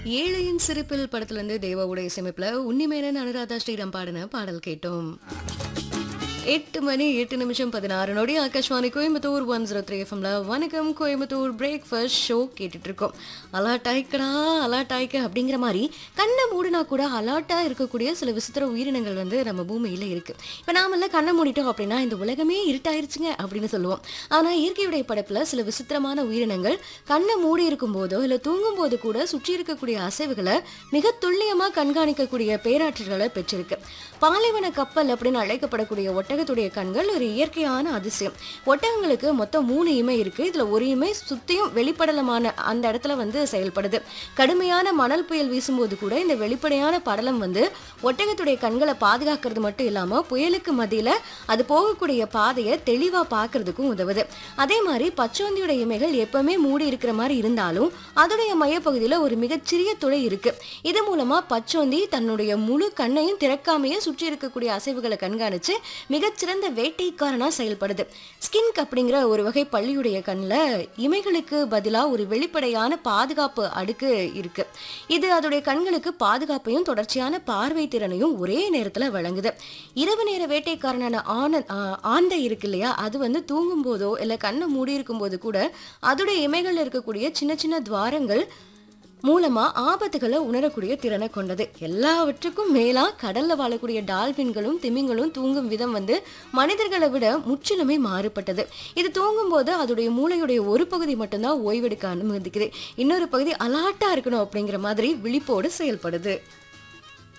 ஏழையின் சிரிப்பில் படத்துல இருந்து தேவாவுடைய இசையமைப்புல உன்னிமேனன் அனுராதா ஸ்ரீராம் பாடின பாடல் கேட்டோம் எட்டு மணி எட்டு நிமிஷம் பதினாறு நொடி Akashvani Coimbatore one zero three எஃப்எம்ல வணக்கம் கோயம்புத்தூர் பிரேக்ஃபாஸ்ட் ஷோ கேட்டுட்டு இருக்கோம் அலாட் ஆயிக்கடா அலாட் ஆயிக்க அப்படிங்கிற மாதிரி கண்ணை மூடினா கூட அலாட்டா இருக்கக்கூடிய சில விசித்திர உயிரினங்கள் வந்து நம்ம பூமியில இருக்கு இப்போ நாமெல்லாம் கண்ணை மூடிட்டோம் அப்படின்னா இந்த உலகமே இருட்டாயிருச்சுங்க அப்படின்னு சொல்லுவோம் ஆனா இயற்கையுடைய படைப்புல சில விசித்திரமான உயிரினங்கள் கண்ணை மூடி இருக்கும் போதோ இல்ல தூங்கும் போது கூட சுற்றி இருக்கக்கூடிய அசைவுகளை மிக துல்லியமா கண்காணிக்கக்கூடிய பேராற்றல்களை பெற்றிருக்கு பாலைவன கப்பல் அப்படின்னு அழைக்கப்படக்கூடிய ஒட்டகத்துடைய கண்கள் ஒரு இயற்கையான அதிசயம் ஒட்டகங்களுக்கு மொத்தம் மூணு இமை இருக்கு இதுல ஒரு இமை சுத்தியும் வெளிப்படலமான அந்த இடத்துல வந்து செயல்படுது கடுமையான மணல் புயல் வீசும்போது கூட இந்த வெளிப்படையான படலம் வந்து ஒட்டகத்துடைய கண்களை பாதுகாக்கிறது மட்டும் இல்லாம புயலுக்கு மத்தியில அது போகக்கூடிய பாதையை தெளிவா பார்க்கிறதுக்கும் உதவுது அதே மாதிரி பச்சோந்தியோட இமைகள் எப்பவுமே மூடி இருக்கிற மாதிரி இருந்தாலும் அதோடைய மையப்பகுதியில ஒரு மிகச்சிறிய துளை இருக்கு இது மூலமா பச்சோந்தி தன்னுடைய முழு கண்ணையும் திறக்காமையே சுற்றி இருக்கக்கூடிய அசைவுகளை கண்காணிச்சு மிகச்சிறந்த வேட்டைக்காரனா செயல்படுது ஸ்கின்க் அப்படிங்கிற ஒரு வகை பள்ளியுடைய கண்ணில் இமைகளுக்கு பதிலா ஒரு வெளிப்படையான பாதுகாப்பு அடுக்கு இருக்கு இது அதோடைய கண்களுக்கு பாதுகாப்பையும் தொடர்ச்சியான பார்வை திறனையும் ஒரே நேரத்துல வழங்குது இரவு நேர வேட்டைக்காரனான ஆன ஆ, ஆந்தை இருக்கு இல்லையா அது வந்து தூங்கும் போதோ இல்ல கண்ணை மூடி இருக்கும் போது கூட அதோடைய இமைகள்ல இருக்கக்கூடிய சின்ன சின்ன துவாரங்கள் மூலமா ஆபத்துகளை உணரக்கூடிய திறனை கொண்டது எல்லாவற்றுக்கும் மேலா கடல்ல வாழக்கூடிய டால்பின்களும் திமிங்களும் தூங்கும் விதம் வந்து மனிதர்களை விட முற்றிலுமே மாறுபட்டது இது தூங்கும் போது அதோடைய மூளையுடைய ஒரு பகுதி மட்டும்தான் ஓய்வெடுக்க அனுமதிக்குது இன்னொரு பகுதி அலாட்டா இருக்கணும் அப்படிங்கிற மாதிரி விழிப்போடு செயல்படுது